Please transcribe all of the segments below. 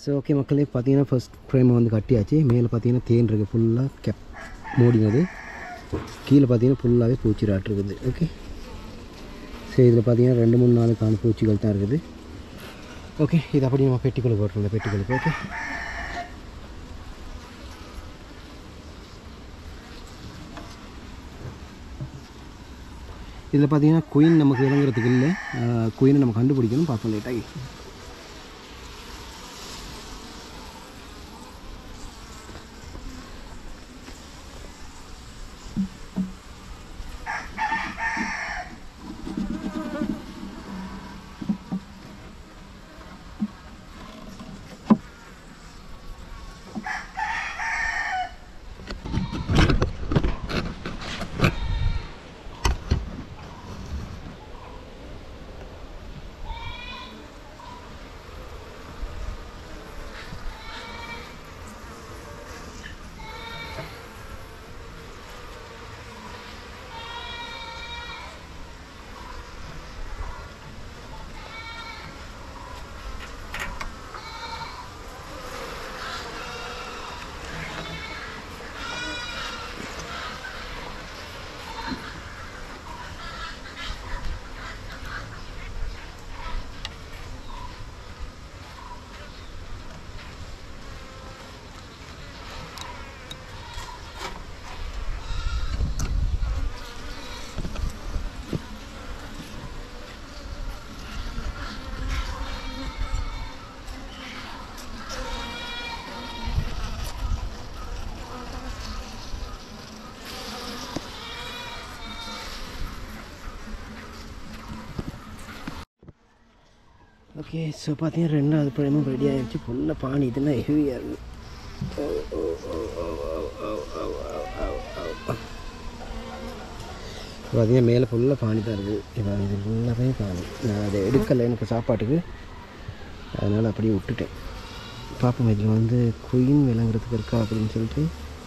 So okay மக்களே பார்த்தீங்கன்னா first ஃப்ரேமை வந்து கட்டியாச்சு மேலே பார்த்தீங்கன்னா தேன் இருக்குது ஃபுல்லாக கெப் மூடினது கீழே பார்த்தீங்கன்னா ஃபுல்லாகவே பூச்சிராட்டு இருக்குது ஓகே சரி இதில் பார்த்தீங்கன்னா ரெண்டு மூணு நாளுக்கான பூச்சிகள் தான் இருக்குது ஓகே இது அப்படி நம்ம பெட்டிக்குள்ளே போட்டுருந்தோம் பெட்டிக்குள்ளுக்கு ஓகே இதில் பார்த்தீங்கன்னா குயின் நமக்கு விளங்குறதுக்கு இல்லை குயினை நம்ம கண்டுபிடிக்கணும் பார்ப்போம் லேட்டாகி ஓகே ஸோ பார்த்தீங்கன்னா ரெண்டாவது பழமும் ரெடி ஆகிடுச்சு ஃபுல்லாக பானி இதெல்லாம் ஹெவியாக இருக்குது ஓ, ஓ, ஓ, ஓ, ஓ, ஓ, ஓ, ஓ, ஓ, ஓ. பார்த்தீங்கன்னா மேலே ஃபுல்லாக பானி தான் இருக்குது இப்போ இது ஃபுல்லாகவே பானி நான் அதை எடுக்கலை எனக்கு சாப்பாட்டுக்கு அதனால் அப்படியே விட்டுட்டேன் பார்ப்போம் இதில் வந்து குயின் விளங்குறதுக்கு இருக்கா அப்படின்னு சொல்லிட்டு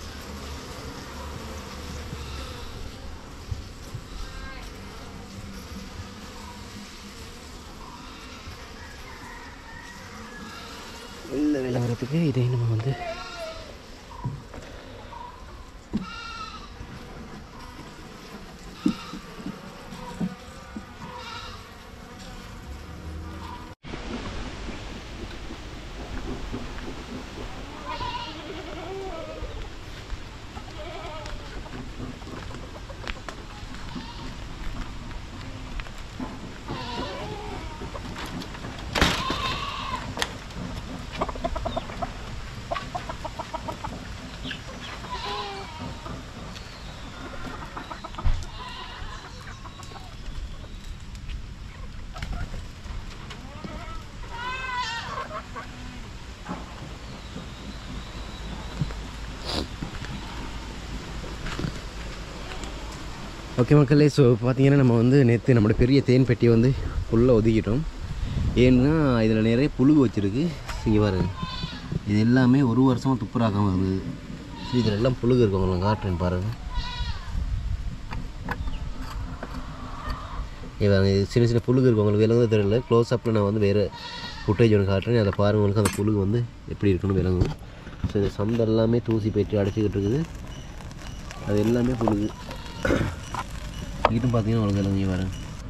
வெளில விளங்குறதுக்கு இதை நம்ம வந்து ஓகே மக்களே ஸோ பார்த்தீங்கன்னா நம்ம வந்து நேற்று நம்மளோட பெரிய தேன் பெட்டியை வந்து ஃபுல்லாக ஒதுக்கிட்டோம் ஏன்னா இதில் நிறைய புழுகு வச்சுருக்கு இங்கே பாருங்க இது எல்லாமே ஒரு வருஷமாக துப்புராக்காமல் இருக்குது ஸோ இதில் எல்லாம் புழுகு இருக்கு உங்களுக்கு காட்டுறேன் பாருங்கள் இது பாருங்க, இது சின்ன சின்ன புழுகு இருக்கு உங்களுக்கு விலங்கு தெரியல க்ளோஸ் அப்பில் நான் வந்து வேறு ஃபுட்டேஜ் ஒன்று காட்டுறேன் அதை பாருங்க உங்களுக்கு அந்த புழுகு வந்து எப்படி இருக்குன்னு விளங்கும் ஸோ இந்த சந்தை எல்லாமே தூசி போயிட்டு அடைச்சிக்கிட்டு இருக்குது அது எல்லாமே புழுகு இதுவும் பார்த்தீங்கன்னா உங்களுக்கு விளங்கி வரேன்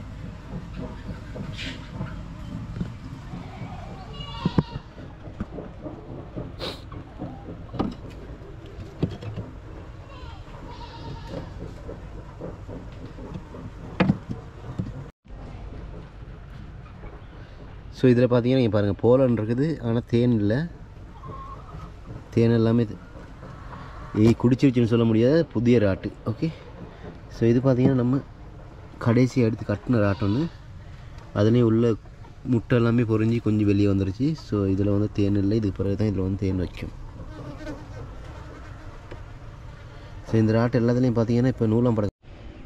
ஸோ இதில் பார்த்தீங்கன்னா இங்கே பாருங்கள் போலன் இருக்குது ஆனால் தேன் இல்லை தேன் எல்லாமே ஏய் குடிச்சிருச்சுன்னு சொல்ல முடியாத புதிய ராட்டு ஓகே ஸோ இது பார்த்தீங்கன்னா நம்ம கடைசி எடுத்து கட்டின ராட்டு ஒன்று அதுலேயும் உள்ள முட்டை எல்லாமே பொறிஞ்சி கொஞ்சம் வெளியே வந்துருச்சு ஸோ இதில் வந்து தேன் இல்லை இதுக்கு பிறகு தான் இதில் வந்து தேன் வைக்கும் ஸோ இந்த ராட்டு எல்லாத்துலேயும் பார்த்தீங்கன்னா இப்போ நூலாம் படம்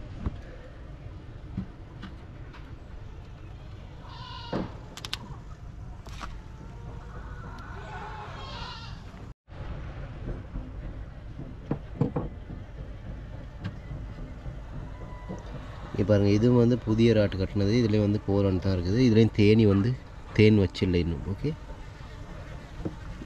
இப்போ பாருங்கள் இதுவும் வந்து புதிய ராட்டு கட்டினது இதுலேயும் வந்து போரான் தான் இருக்குது இதுலேயும் தேனி வந்து தேன் வச்சில்லை இன்னும் ஓகே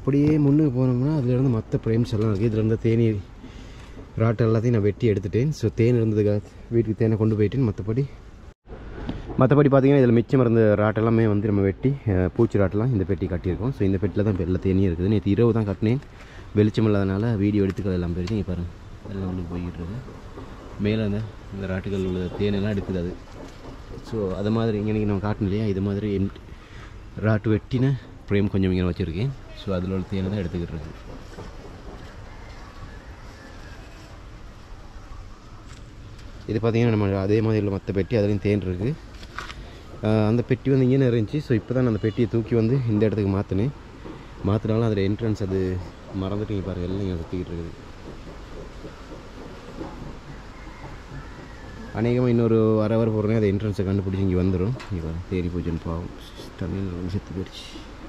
அப்படியே முன்னுக்கு போனோம்னா அதுலேருந்து மற்ற ஃப்ரேம்ஸ் எல்லாம் இருக்குது இதில் இருந்த தேனி ராட்டை எல்லாத்தையும் நான் வெட்டி எடுத்துட்டேன் ஸோ தேன் இருந்ததுக்காக வீட்டுக்கு தேனை கொண்டு போயிட்டேன் மற்றபடி மற்றபடி பார்த்தீங்கன்னா இதில் மிச்சம் இருந்த ராட்டெல்லாமே வந்து நம்ம வெட்டி அஹ், பூச்சி ராட்டெல்லாம் இந்த பெட்டி கட்டியிருக்கோம் ஸோ இந்த பெட்டியில் தான் இப்போ எல்லா தேனியும் இருக்குது நேற்று இரவு தான் கட்டினேன் வெளிச்சம் இல்லாதனால வீடியோ எடுத்துக்கிறது எல்லாம் போயிடுச்சு இங்கே பாருங்கள் எல்லாம் உள்ளுக்கு போய்கிட்டு இருக்கு மேலே அந்த இந்த ராட்டுகள் உள்ள தேனெல்லாம் எடுக்குது அது ஸோ அது மாதிரி இங்கே நம்ம காட்டணும் இல்லையா இது மாதிரி எம்- ராட்டு வெட்டின ஃப்ரேம் கொஞ்சம் இங்கே வச்சுருக்கேன் ஸோ அதில் உள்ள தேனை தான் எடுத்துக்கிட்டு இருக்கு இது பார்த்தீங்கன்னா நம்ம அதே மாதிரி உள்ள மற்ற பெட்டி அதுலேயும் தேன் இருக்குது ஆஹ் அந்த பெட்டி வந்து இங்கே இருந்துச்சு ஸோ இப்போ தான் நான் அந்த பெட்டியை தூக்கி வந்து இந்த இடத்துக்கு மாற்றினேன் மாற்றினாலும் அதில் என்ட்ரன்ஸ் அது மறந்துட்டு இங்கே பாருங்கள் எல்லாம் இங்கே சுற்றிக்கிட்டு இருக்குது அநேகமாக இன்னொரு அரை வர போகிறேன் அது என்ட்ரன்ஸை கண்டுபிடிச்சி இங்கே வந்துடும் இங்கே பாருங்க தேனி பூஜன் பாவம் தண்ணியில் வந்து செத்து போயிடுச்சு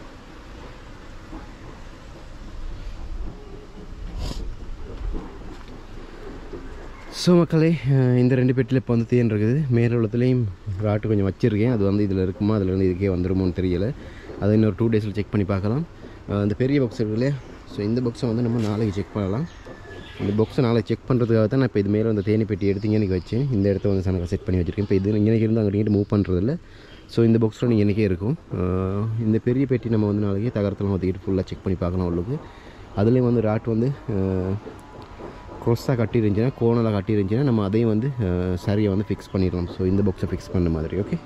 ஸோ மக்களே அஹ் இந்த ரெண்டு பெட்டியில் இப்போ வந்து தேன் இருக்குது மேலே உள்ளத்துலேயும் ராட்டு கொஞ்சம் வச்சுருக்கேன் அது வந்து இதில் இருக்குமா அதில் இருந்து இதுக்கே வந்துருமோன்னு தெரியல அதை இன்னொரு டூ டேஸில் செக் பண்ணி பார்க்கலாம் அஹ் இந்த பெரிய பாக்ஸ் இருக்கு இல்லையா ஸோ இந்த பாக்ஸை வந்து நம்ம நாளைக்கு செக் பண்ணலாம் இந்த பாக்ஸை நாளைக்கு செக் பண்ணுறதுக்காக தான் நான் இப்போ இது மேலே அந்த தேனி பெட்டி எடுத்து இங்கே வச்சேன் இந்த இடத்த வந்து சனக்கு செட் பண்ணி வச்சுருக்கேன் இப்போ இது இங்கே இருந்து அங்கிட்டு மூவ் பண்ணுறதில்ல ஸோ இந்த பாக்ஸில் நீங்கள் இன்றைக்கே இருக்கும் அஹ் இந்த பெரிய பெட்டி நம்ம வந்து நாளைக்கு தகரத்தெல்லாம் ஊற்றிக்கிட்டு ஃபுல்லாக செக் பண்ணி பார்க்கலாம் உள்ளுக்கு அதுலேயும் வந்து ராட் வந்து அஹ், க்ரொஸ்ஸாக கட்டி இருந்துச்சுன்னா கோணலாக கட்டி இருந்துச்சுன்னா நம்ம அதையும் வந்து அஹ், சரியை வந்து ஃபிக்ஸ் பண்ணிடலாம் ஸோ இந்த பாக்ஸை ஃபிக்ஸ் பண்ண மாதிரி ஓகே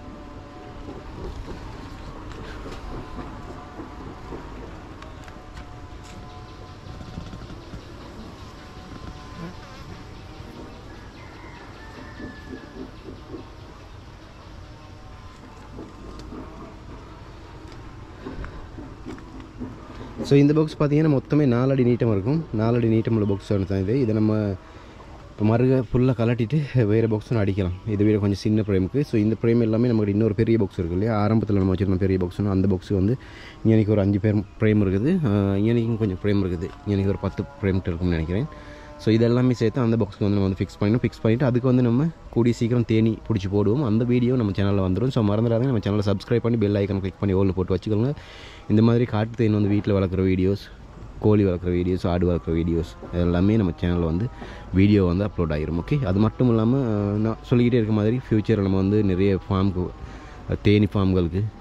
ஸோ இந்த பாக்ஸ் பார்த்தீங்கன்னா மொத்தமே நாலடி நீட்டம் இருக்கும் நாலடி நீட்டம் உள்ள பாக்ஸ் தான் இது இதை நம்ம இப்போ மறுக ஃபுல்லாக கலட்டிட்டு வேறு பாக்ஸும் அடிக்கலாம் இதை விட கொஞ்சம் சின்ன ஃப்ரேமுக்கு ஸோ இந்த ஃப்ரேம் எல்லாமே நமக்கு இன்னொரு பெரிய பாக்ஸ் இருக்குது இல்லையா ஆரம்பத்தில் நம்ம வச்சிருந்த பெரிய பாக்ஸ்னு அந்த பாக்ஸு வந்து இங்கேனிக்கு ஒரு அஞ்சு பேர் ஃப்ரேம் இருக்குது இங்கேனிக்கும் கொஞ்சம் ஃப்ரேம் இருக்குது இங்கேனிக்கு ஒரு பத்து ஃப்ரேம்கிட்ட இருக்கும்னு நினைக்கிறேன் ஸோ இதெல்லாமே சேர்த்து அந்த பாக்ஸ்க்கு வந்து நம்ம வந்து ஃபிக்ஸ் பண்ணணும் ஃபிக்ஸ் பண்ணிவிட்டு அதுக்கு வந்து நம்ம கூடிய சீக்கிரம் தேனி பிடிச்சி போடுவோம் அந்த வீடியோ நம்ம சேனலில் வந்துடும் ஸோ மறந்துடாதீங்க நம்ம சேனலை சப்ஸ்கிரைப் பண்ணி பெல் ஐக்கன் கிளிக் பண்ணி ஓலில் போட்டு வச்சுக்கோங்க இந்த மாதிரி காட்டு தேன் வந்து வீட்டில் வளர்க்குற வீடியோஸ் கோழி வளர்க்குற வீடியோஸ் ஆடு வளர்க்குற வீடியோஸ் எல்லாமே நம்ம சேனலில் வந்து வீடியோ வந்து அப்லோட் ஆகிரும் ஓகே அது மட்டும் இல்லாமல் நான் சொல்லிக்கிட்டே இருக்க மாதிரி ஃப்யூச்சரில் நம்ம வந்து நிறைய ஃபார்முக்கு தேனி ஃபார்ம்களுக்கு